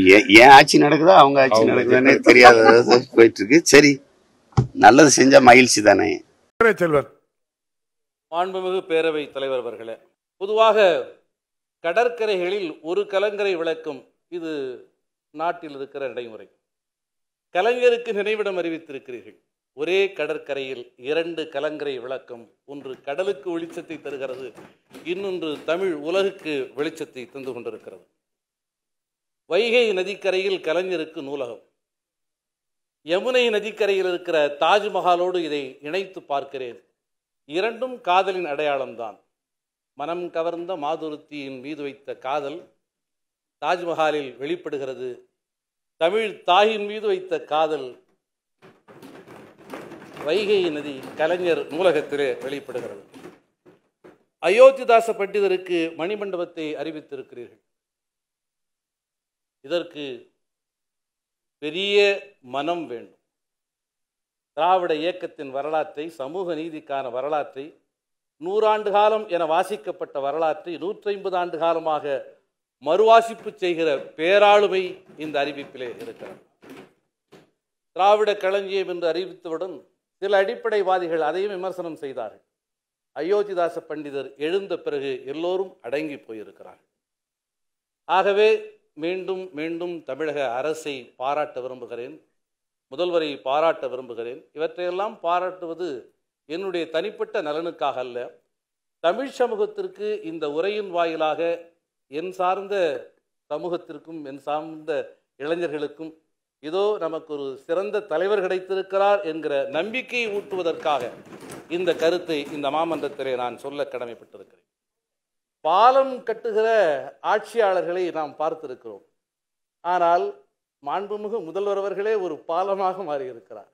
ஏன் ஏன் ஆட்சி நடக்குதா அவங்க ஆட்சி அவங்க நடக்குதானே தெரியாத போயிட்டு இருக்கு சரி நல்லது செஞ்சா மகிழ்ச்சி தானே செல்வன் மாண்புமிகு பேரவைத் தலைவர் அவர்களே பொதுவாக கடற்கரைகளில் ஒரு கலங்கரை விளக்கம் இது நாட்டில் இருக்கிற நடைமுறை கலைஞருக்கு நினைவிடம் அறிவித்திருக்கிறீர்கள் ஒரே கடற்கரையில் இரண்டு கலங்கரை விளக்கம் ஒன்று கடலுக்கு வெளிச்சத்தை தருகிறது இன்னொன்று தமிழ் உலகுக்கு வெளிச்சத்தை தந்து கொண்டிருக்கிறது வைகை நதிக்கரையில் கலைஞருக்கு நூலகம் யமுனை நதிக்கரையில் இருக்கிற தாஜ்மஹாலோடு இதை இணைத்து பார்க்கிறேன் இரண்டும் காதலின் அடையாளம்தான் மனம் கவர்ந்த மாதுருத்தியின் மீது வைத்த காதல் தாஜ்மஹாலில் வெளிப்படுகிறது தமிழ் தாயின் மீது வைத்த காதல் வைகை நதி கலைஞர் நூலகத்திலே வெளிப்படுகிறது அயோத்திதாச பண்டிதருக்கு மணிமண்டபத்தை அறிவித்திருக்கிறீர்கள் இதற்கு பெரிய மனம் வேண்டும் திராவிட இயக்கத்தின் வரலாற்றை சமூக நீதிக்கான வரலாற்றை நூறாண்டு காலம் என வாசிக்கப்பட்ட வரலாற்றை நூற்றி ஐம்பது ஆண்டு காலமாக மறுவாசிப்பு செய்கிற பேராளுமை இந்த அறிவிப்பிலே இருக்கிறது திராவிட களஞ்சியம் என்று அறிவித்தவுடன் சில அடிப்படைவாதிகள் அதையும் விமர்சனம் செய்தார்கள் அயோத்திதாச பண்டிதர் எழுந்த பிறகு எல்லோரும் அடங்கி போயிருக்கிறார்கள் ஆகவே மீண்டும் மீண்டும் தமிழக அரசை பாராட்ட விரும்புகிறேன் முதல்வரை பாராட்ட விரும்புகிறேன் இவற்றையெல்லாம் பாராட்டுவது என்னுடைய தனிப்பட்ட நலனுக்காக அல்ல தமிழ் சமூகத்திற்கு இந்த உரையின் வாயிலாக என் சார்ந்த சமூகத்திற்கும் என் சார்ந்த இளைஞர்களுக்கும் இதோ நமக்கு ஒரு சிறந்த தலைவர் கிடைத்திருக்கிறார் என்கிற நம்பிக்கையை ஊட்டுவதற்காக இந்த கருத்தை இந்த மாமன்றத்திலே நான் சொல்ல கடமைப்பட்டிருக்கிறேன் பாலம் கட்டுகிற ஆட்சியாளர்களை நாம் பார்த்திருக்கிறோம் ஆனால் மாண்புமிகு முதல்வர் அவர்களே ஒரு பாலமாக மாறியிருக்கிறார்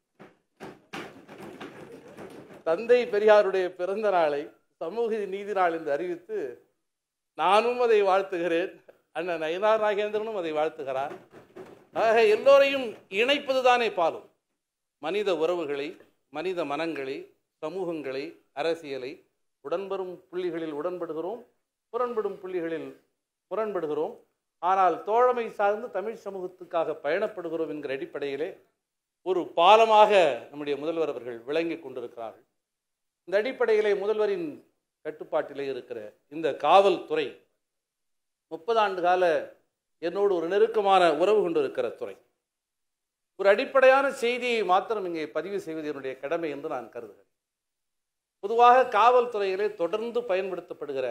தந்தை பெரியாருடைய பிறந்த நாளை சமூக நீதி நாள் என்று அறிவித்து நானும் அதை வாழ்த்துகிறேன் அண்ணன் நயனார் நாகேந்திரனும் அதை வாழ்த்துகிறார் ஆக எல்லோரையும் இணைப்பது தானே பாலம் மனித உறவுகளை மனித மனங்களை சமூகங்களை அரசியலை உடன்படும் புள்ளிகளில் உடன்படுகிறோம் புறன்படும் புள்ளிகளில் புறன்படுகிறோம் ஆனால் தோழமை சார்ந்து தமிழ் சமூகத்துக்காக பயணப்படுகிறோம் என்கிற அடிப்படையிலே ஒரு பாலமாக நம்முடைய முதல்வர் அவர்கள் விளங்கி கொண்டிருக்கிறார்கள் இந்த அடிப்படையிலே முதல்வரின் கட்டுப்பாட்டிலே இருக்கிற இந்த காவல்துறை முப்பது ஆண்டு கால என்னோடு ஒரு நெருக்கமான உறவு கொண்டிருக்கிற துறை ஒரு அடிப்படையான செய்தியை மாத்திரம் இங்கே பதிவு செய்வது என்னுடைய கடமை என்று நான் கருதுகிறேன் பொதுவாக காவல்துறையிலே தொடர்ந்து பயன்படுத்தப்படுகிற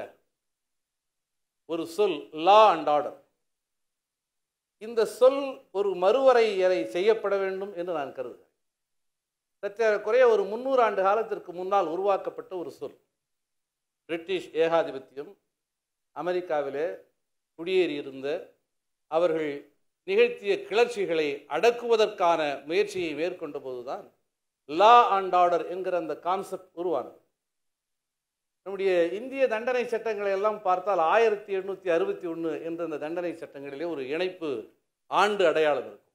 ஒரு சொல் லா அண்ட் ஆர்டர் இந்த சொல் ஒரு மறுவரையறை செய்யப்பட வேண்டும் என்று நான் கருதுகிறேன் சற்றேறக்குறைய ஒரு முன்னூறு ஆண்டு காலத்திற்கு முன்னால் உருவாக்கப்பட்ட ஒரு சொல் பிரிட்டிஷ் ஏகாதிபத்தியம் அமெரிக்காவிலே குடியேறியிருந்த அவர்கள் நிகழ்த்திய கிளர்ச்சிகளை அடக்குவதற்கான முயற்சியை மேற்கொண்ட போதுதான் லா அண்ட் ஆர்டர் என்கிற அந்த கான்செப்ட் உருவானது நம்முடைய இந்திய தண்டனை சட்டங்களை எல்லாம் பார்த்தால் ஆயிரத்தி எண்ணூற்றி அறுபத்தி ஒன்று என்ற அந்த தண்டனை சட்டங்களிலே ஒரு இணைப்பு ஆண்டு அடையாளம் இருக்கும்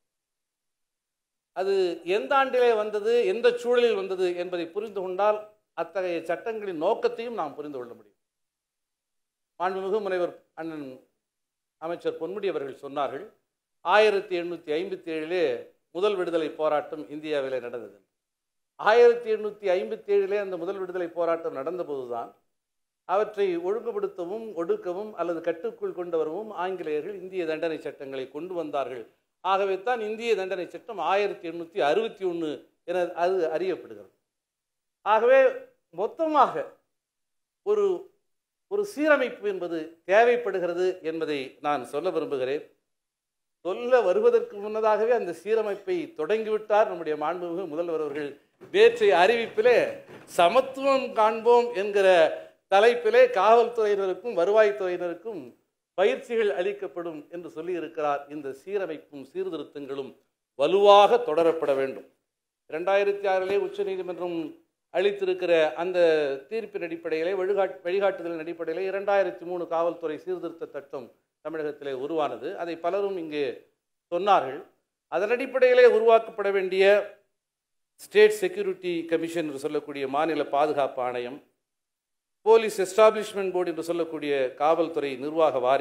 அது எந்த ஆண்டிலே வந்தது எந்த சூழலில் வந்தது என்பதை புரிந்து கொண்டால் அத்தகைய சட்டங்களின் நோக்கத்தையும் நாம் புரிந்து கொள்ள முடியும் மாண்புமிகு முனைவர் அண்ணன் அமைச்சர் பொன்முடி அவர்கள் சொன்னார்கள் ஆயிரத்தி எண்ணூற்றி ஐம்பத்தி ஏழிலே முதல் விடுதலை போராட்டம் இந்தியாவிலே நடந்தது ஆயிரத்தி எண்ணூற்றி ஐம்பத்தி ஏழிலே அந்த முதல் விடுதலை போராட்டம் நடந்தபோதுதான் அவற்றை ஒழுங்குபடுத்தவும் ஒடுக்கவும் அல்லது கட்டுக்குள் கொண்டு வரவும் ஆங்கிலேயர்கள் இந்திய தண்டனை சட்டங்களை கொண்டு வந்தார்கள் ஆகவே தான் இந்திய தண்டனை சட்டம் ஆயிரத்தி எண்ணூற்றி அறுபத்தி ஒன்று என அது அறியப்படுகிறது ஆகவே மொத்தமாக ஒரு ஒரு சீரமைப்பு என்பது தேவைப்படுகிறது என்பதை நான் சொல்ல விரும்புகிறேன் சொல்ல வருவதற்கு முன்னதாகவே அந்த சீரமைப்பை தொடங்கிவிட்டார் நம்முடைய மாண்புமிகு முதல்வர் அவர்கள் நேற்றைய அறிவிப்பிலே சமத்துவம் காண்போம் என்கிற தலைப்பிலே காவல்துறையினருக்கும் வருவாய்த்துறையினருக்கும் பயிற்சிகள் அளிக்கப்படும் என்று சொல்லியிருக்கிறார் இந்த சீரமைப்பும் சீர்திருத்தங்களும் வலுவாக தொடரப்பட வேண்டும் இரண்டாயிரத்தி ஆறிலே உச்சநீதிமன்றம் அளித்திருக்கிற அந்த தீர்ப்பின் அடிப்படையிலே வழிகாட் வழிகாட்டுதலின் அடிப்படையிலே இரண்டாயிரத்தி மூணு காவல்துறை சீர்திருத்த சட்டம் தமிழகத்திலே உருவானது அதை பலரும் இங்கே சொன்னார்கள் அதன் அடிப்படையிலே உருவாக்கப்பட வேண்டிய ஸ்டேட் செக்யூரிட்டி கமிஷன் என்று சொல்லக்கூடிய மாநில பாதுகாப்பு ஆணையம் போலீஸ் எஸ்டாப்ளிஷ்மெண்ட் போர்டு என்று சொல்லக்கூடிய காவல்துறை நிர்வாக வாரியம்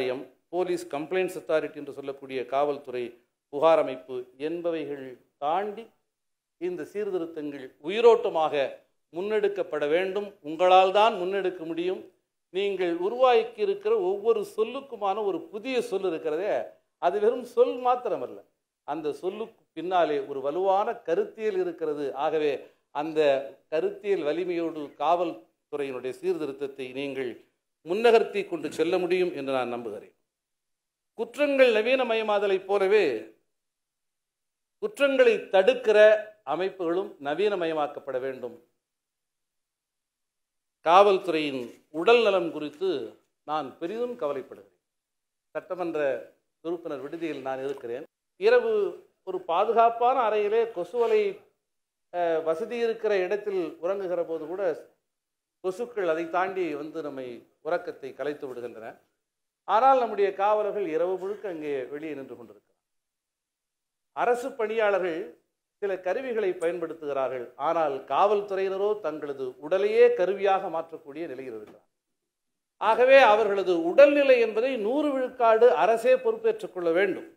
போலீஸ் கம்ப்ளைண்ட்ஸ் அத்தாரிட்டி என்று சொல்லக்கூடிய காவல்துறை புகார் அமைப்பு என்பவைகள் தாண்டி இந்த சீர்திருத்தங்கள் உயிரோட்டமாக முன்னெடுக்கப்பட வேண்டும் உங்களால் தான் முன்னெடுக்க முடியும் நீங்கள் உருவாக்கி இருக்கிற ஒவ்வொரு சொல்லுக்குமான ஒரு புதிய சொல் இருக்கிறதே அது வெறும் சொல் மாத்திரமல்ல அந்த சொல்லுக்கு பின்னாலே ஒரு வலுவான கருத்தியல் இருக்கிறது ஆகவே அந்த கருத்தியல் வலிமையோடு காவல்துறையினுடைய சீர்திருத்தத்தை நீங்கள் முன்னகர்த்தி கொண்டு செல்ல முடியும் என்று நான் நம்புகிறேன் குற்றங்கள் நவீனமயமாதலைப் போலவே குற்றங்களை தடுக்கிற அமைப்புகளும் நவீனமயமாக்கப்பட வேண்டும் காவல்துறையின் உடல் நலம் குறித்து நான் பெரிதும் கவலைப்படுகிறேன் சட்டமன்ற உறுப்பினர் விடுதியில் நான் இருக்கிறேன் இரவு ஒரு பாதுகாப்பான அறையிலே கொசுவலை அஹ், வசதி இருக்கிற இடத்தில் உறங்குகிற போது கூட கொசுக்கள் அதை தாண்டி வந்து நம்மை உறக்கத்தை கலைத்து விடுகின்றன ஆனால் நம்முடைய காவலர்கள் இரவு முழுக்க அங்கே வெளியே நின்று கொண்டிருக்கிறார் அரசு பணியாளர்கள் சில கருவிகளை பயன்படுத்துகிறார்கள் ஆனால் காவல்துறையினரோ தங்களது உடலையே கருவியாக மாற்றக்கூடிய நிலையில் இருக்கிறார் ஆகவே அவர்களது உடல்நிலை என்பதை நூறு விழுக்காடு அரசே பொறுப்பேற்றுக் கொள்ள வேண்டும்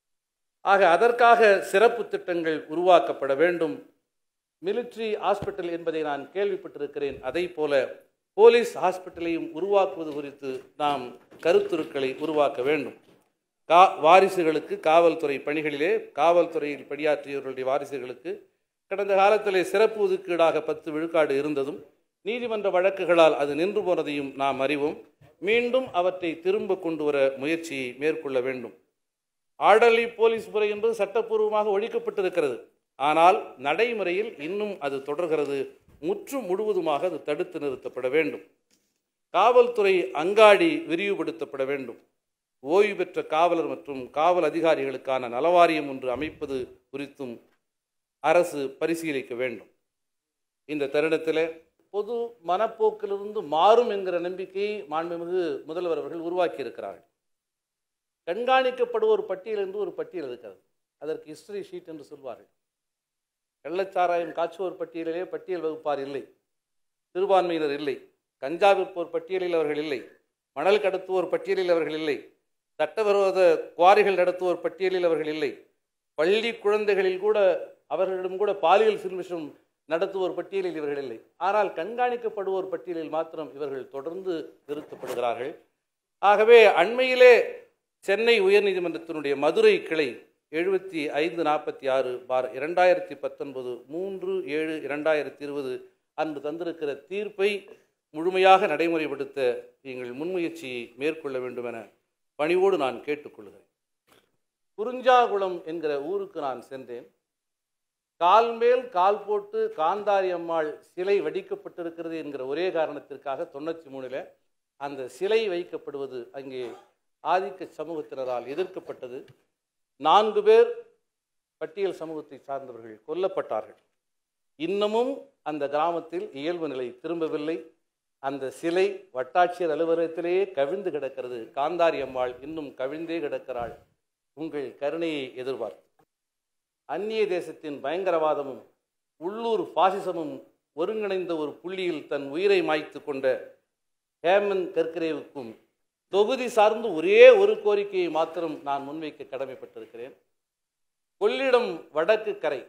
ஆக அதற்காக சிறப்பு திட்டங்கள் உருவாக்கப்பட வேண்டும் மிலிட்ரி ஹாஸ்பிட்டல் என்பதை நான் கேள்விப்பட்டிருக்கிறேன் அதை போல போலீஸ் ஹாஸ்பிட்டலையும் உருவாக்குவது குறித்து நாம் கருத்துருக்களை உருவாக்க வேண்டும் கா வாரிசுகளுக்கு காவல்துறை பணிகளிலே காவல்துறையில் பணியாற்றியவர்களுடைய வாரிசுகளுக்கு கடந்த காலத்திலே சிறப்பு ஒதுக்கீடாக பத்து விழுக்காடு இருந்ததும் நீதிமன்ற வழக்குகளால் அது நின்று போனதையும் நாம் அறிவோம் மீண்டும் அவற்றை திரும்ப கொண்டு வர முயற்சியை மேற்கொள்ள வேண்டும் ஆர்டர்லி போலீஸ் முறை என்பது சட்டப்பூர்வமாக ஒழிக்கப்பட்டிருக்கிறது ஆனால் நடைமுறையில் இன்னும் அது தொடர்கிறது முற்று முழுவதுமாக அது தடுத்து நிறுத்தப்பட வேண்டும் காவல்துறை அங்காடி விரிவுபடுத்தப்பட வேண்டும் ஓய்வு பெற்ற காவலர் மற்றும் காவல் அதிகாரிகளுக்கான நலவாரியம் ஒன்று அமைப்பது குறித்தும் அரசு பரிசீலிக்க வேண்டும் இந்த தருணத்தில் பொது மனப்போக்கிலிருந்து மாறும் என்கிற நம்பிக்கையை மாண்புமிகு முதல்வர் அவர்கள் உருவாக்கி இருக்கிறார்கள் கண்காணிக்கப்படுவோர் பட்டியல் என்று ஒரு பட்டியல் இருக்கிறது அதற்கு ஹிஸ்டரி ஷீட் என்று சொல்வார்கள் கள்ளச்சாராயம் காய்ச்சுவோர் பட்டியலிலே பட்டியல் வகுப்பார் இல்லை சிறுபான்மையினர் இல்லை கஞ்சா விற்போர் பட்டியலில் அவர்கள் இல்லை மணல் கடத்துவோர் பட்டியலில் அவர்கள் இல்லை சட்டவிரோத குவாரிகள் நடத்துவோர் பட்டியலில் அவர்கள் இல்லை பள்ளி குழந்தைகளில் கூட அவர்களிடம் கூட பாலியல் சில்மிஷம் நடத்துவோர் பட்டியலில் இவர்கள் இல்லை ஆனால் கண்காணிக்கப்படுவோர் பட்டியலில் மாத்திரம் இவர்கள் தொடர்ந்து நிறுத்தப்படுகிறார்கள் ஆகவே அண்மையிலே சென்னை உயர்நீதிமன்றத்தினுடைய மதுரை கிளை எழுபத்தி ஐந்து நாற்பத்தி ஆறு பார் இரண்டாயிரத்தி பத்தொன்பது மூன்று ஏழு இரண்டாயிரத்தி இருபது அன்று தந்திருக்கிற தீர்ப்பை முழுமையாக நடைமுறைப்படுத்த நீங்கள் முன்முயற்சியை மேற்கொள்ள வேண்டும் என பணிவோடு நான் கேட்டுக்கொள்கிறேன் குறிஞ்சாகுளம் என்கிற ஊருக்கு நான் சென்றேன் கால் மேல் கால் போட்டு காந்தாரி அம்மாள் சிலை வடிக்கப்பட்டிருக்கிறது என்கிற ஒரே காரணத்திற்காக தொண்ணூற்றி மூணில் அந்த சிலை வைக்கப்படுவது அங்கே ஆதிக்க சமூகத்தினரால் எதிர்க்கப்பட்டது நான்கு பேர் பட்டியல் சமூகத்தை சார்ந்தவர்கள் கொல்லப்பட்டார்கள் இன்னமும் அந்த கிராமத்தில் இயல்பு நிலை திரும்பவில்லை அந்த சிலை வட்டாட்சியர் அலுவலகத்திலேயே கவிழ்ந்து கிடக்கிறது காந்தாரி அம்மாள் இன்னும் கவிழ்ந்தே கிடக்கிறாள் உங்கள் கருணையை எதிர்பார்த்து அந்நிய தேசத்தின் பயங்கரவாதமும் உள்ளூர் பாசிசமும் ஒருங்கிணைந்த ஒரு புள்ளியில் தன் உயிரை மாய்த்து கொண்ட ஹேமந்த் கர்கரேவுக்கும் தொகுதி சார்ந்து ஒரே ஒரு கோரிக்கையை மாத்திரம் நான் முன்வைக்க கடமைப்பட்டிருக்கிறேன் கொள்ளிடம் வடக்கு கரை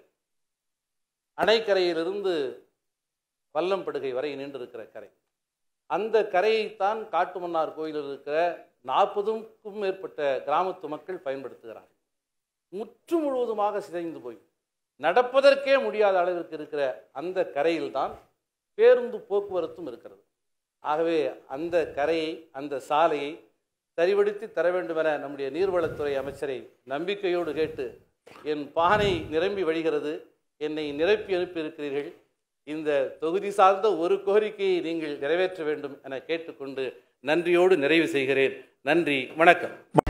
அணைக்கரையிலிருந்து வல்லம்படுகை வரை நீண்டிருக்கிற கரை அந்த கரையைத்தான் காட்டுமன்னார் கோயிலில் இருக்கிற நாற்பதுக்கும் மேற்பட்ட கிராமத்து மக்கள் பயன்படுத்துகிறார்கள் முற்று முழுவதுமாக சிதைந்து போய் நடப்பதற்கே முடியாத அளவிற்கு இருக்கிற அந்த கரையில்தான் பேருந்து போக்குவரத்தும் இருக்கிறது ஆகவே அந்த கரையை அந்த சாலையை சரிபடுத்தி தர வேண்டும் என நம்முடைய நீர்வளத்துறை அமைச்சரை நம்பிக்கையோடு கேட்டு என் பானை நிரம்பி வழிகிறது என்னை நிரப்பி அனுப்பியிருக்கிறீர்கள் இந்த தொகுதி சார்ந்த ஒரு கோரிக்கையை நீங்கள் நிறைவேற்ற வேண்டும் என கேட்டுக்கொண்டு நன்றியோடு நிறைவு செய்கிறேன் நன்றி வணக்கம்